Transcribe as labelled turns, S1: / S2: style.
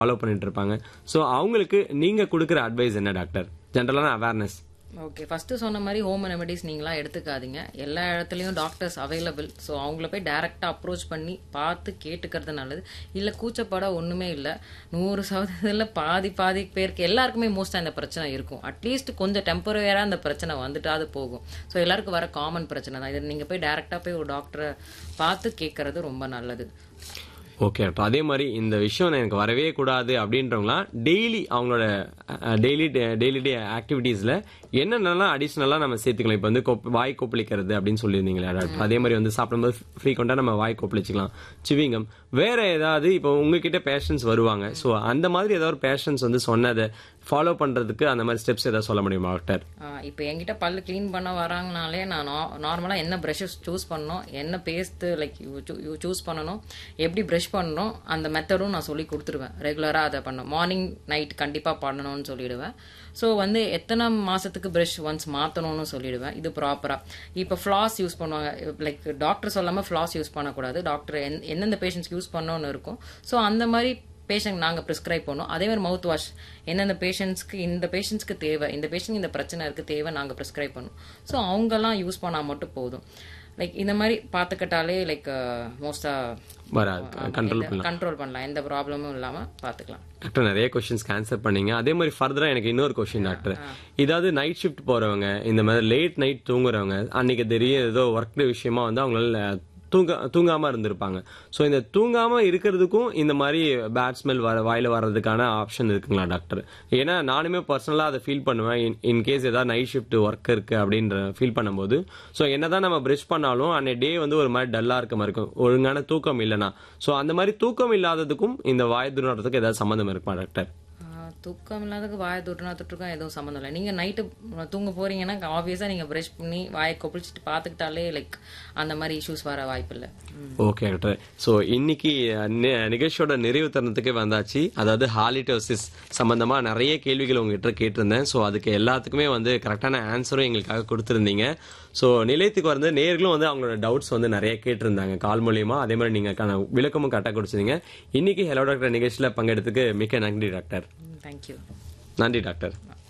S1: follow பண்ணிட்டு இருப்பாங்க so அவங்களுக்கு நீங்க கொடுக்குற அட்வைஸ் என்ன டாக்டர் ஜென்ரலான அவேர்னஸ்
S2: ஓகே ஃபர்ஸ்ட் சொன்ன மாதிரி ஹோம் ரெமெடிஸ் நீங்களா எடுத்துக்காதீங்க எல்லா இடத்துலயும் டாக்டர்ஸ் அவைலபிள் ஸோ அவங்கள போய் டைரக்டா அப்ரோச் பண்ணி பார்த்து கேட்டுக்கிறது நல்லது இல்ல கூச்சப்பட ஒண்ணுமே இல்ல நூறு சதவீதத்துல பாதி பாதி பேருக்கு எல்லாருக்குமே மோஸ்டா இந்த பிரச்சனை இருக்கும் அட்லீஸ்ட் கொஞ்சம் டெம்பரரியா அந்த பிரச்சனை வந்துட்டு அது போகும் ஸோ எல்லாருக்கும் வர காமன் பிரச்சனை தான் இது நீங்க போய் டைரக்டா போய் ஒரு டாக்டரை பார்த்து கேட்கறது ரொம்ப நல்லது
S1: ஓகே டாக்டர் அதே மாதிரி இந்த விஷயம் எனக்கு வரவே கூடாது அப்படின்றவங்களாம் டெய்லி அவங்களோட டெய்லி டெய்லி டே ஆக்டிவிட்டீஸ்ல என்னென்னலாம் அடிஷ்னலாக நம்ம சேர்த்துக்கலாம் இப்போ வந்து கொப்- வாய் கொப்பளிக்கிறது அப்படின்னு சொல்லியிருந்தீங்களா டாக்டர் அதே மாதிரி வந்து சாப்பிடும்போது ஃப்ரீக்வெண்ட்டாக நம்ம வாய் கொப்பளிச்சிக்கலாம் சிவிங்கம் வேற ஏதாவது இப்போ உங்ககிட்ட பேஷன்ஸ் வருவாங்க ஸோ அந்த மாதிரி ஏதாவது ஒரு பேஷன்ஸ் வந்து சொன்னதை ஃபாலோ பண்றதுக்கு அந்த மாதிரி ஸ்டெப்ஸ் ஏதாவது சொல்ல முடியுமா டாக்டர்
S2: இப்போ என்கிட்ட பல்லு க்ளீன் பண்ண வராங்கனாலே நான் நார்மலாக என்ன ப்ரஷஸ் சூஸ் பண்ணணும் என்ன பேஸ்ட் லைக் சூஸ் பண்ணணும் எப்படி ப்ரஷ் பண்ணணும் அந்த மெத்தடும் நான் சொல்லி கொடுத்துருவேன் ரெகுலராக அதை பண்ணணும் மார்னிங் நைட் கண்டிப்பாக பண்ணணும்னு சொல்லிடுவேன் ஸோ வந்து எத்தனை மாசத்துக்கு ப்ரஷ் ஒன்ஸ் மாற்றணும்னு சொல்லிடுவேன் இது ப்ராப்பராக இப்போ ஃப்ளாஸ் யூஸ் பண்ணுவாங்க லைக் டாக்டர் சொல்லாமல் ஃப்ளாஸ் யூஸ் பண்ணக்கூடாது டாக்டர் எந்தெந்த பேஷண்ட்ஸ் யூஸ் பண்ணணும்னு இருக்கும் ஸோ அந்த மாதிரி பேஷண்ட் நாங்கள் ப்ரிஸ்கிரைப் பண்ணோம் அதே மாதிரி மவுத் வாஷ் எந்தெந்த பேஷண்ட்ஸ்க்கு இந்த பேஷண்ட்ஸ்க்கு தேவை இந்த பேஷண்ட் இந்த பிரச்சனை இருக்கு தேவை நாங்கள் ப்ரிஸ்கிரைப் பண்ணோம் ஸோ அவங்கெல்லாம் யூஸ் பண்ணால் மட்டும் போதும் லைக் இந்த மாதிரி பார்த்துக்கிட்டாலே லைக் மோஸ்ட்டாக
S1: வராது கண்ட்ரோல் பண்ணலாம்
S2: கண்ட்ரோல் பண்ணலாம் எந்த ப்ராப்ளமும் இல்லாமல் பார்த்துக்கலாம்
S1: டாக்டர் நிறைய கொஸ்டின்ஸ்க்கு ஆன்சர் பண்ணீங்க அதே மாதிரி ஃபர்தரா எனக்கு இன்னொரு கொஸ்டின் டாக்டர் இதாவது நைட் ஷிஃப்ட் போறவங்க இந்த மாதிரி லேட் நைட் தூங்குறவங்க அன்னைக்கு தெரியும் ஏதோ ஒர்க் விஷயமா வந்து அவங்களால தூங்க தூங்காம இருந்திருப்பாங்க ஸோ இந்த தூங்காம இருக்கிறதுக்கும் இந்த மாதிரி பேட் ஸ்மெல் வர வாயில வர்றதுக்கான ஆப்ஷன் இருக்குங்களா டாக்டர் ஏன்னா நானுமே பர்சனலா அதை ஃபீல் பண்ணுவேன் இன் கேஸ் ஏதாவது நைட் ஷிஃப்ட் ஒர்க் இருக்கு அப்படின்ற ஃபீல் பண்ணும்போது ஸோ என்னதான் நம்ம ப்ரெஷ் பண்ணாலும் அன்னை டே வந்து ஒரு மாதிரி டல்லா இருக்க மாதிரி இருக்கும் ஒழுங்கான தூக்கம் இல்லைனா ஸோ அந்த மாதிரி தூக்கம் இல்லாததுக்கும் இந்த வாய் துர்நாற்றத்துக்கு ஏதாவது சம்மந்தம் இருக்குமா டாக்டர்
S2: ஆஹ் தூக்கம் இல்லாததுக்கு வாயை தொட்டுனா தொட்டுருக்கும் எதுவும் சம்மந்தம் இல்லை நீங்கள் நைட்டு தூங்க போறீங்கன்னா ஆப்வியஸாக நீங்கள் ப்ரஷ் பண்ணி வாயை கொப்பளிச்சுட்டு பார்த்துக்கிட்டாலே லைக் அந்த மாதிரி இஷ்யூஸ் வர வாய்ப்பு இல்லை
S1: ஓகே டாக்டர் ஸோ இன்னைக்கு அஹ், நி- நிகழ்ச்சியோட நிறைவு தருணத்துக்கு வந்தாச்சு அதாவது ஹாலிடோசிஸ் சம்பந்தமா நிறைய கேள்விகள் உங்ககிட்ட கேட்டிருந்தேன் ஸோ அதுக்கு எல்லாத்துக்குமே வந்து கரெக்டான ஆன்சரும் எங்களுக்காக கொடுத்துருந்தீங்க ஸோ நிலையத்துக்கு வந்து நேர்களும் வந்து அவங்களோட டவுட்ஸ் வந்து நிறைய கேட்டிருந்தாங்க கால் மூலியமா அதே மாதிரி நீங்க க- விளக்கமும் கரெக்டாக கொடுத்துருந்தீங்க இன்னைக்கு ஹெலோ டாக்டர் நிகழ்ச்சியில் பங்கெடுத்துக்கு மிக்க நன்றி டாக்டர்
S2: தேங்க்யூ
S1: நன்றி டாக்டர்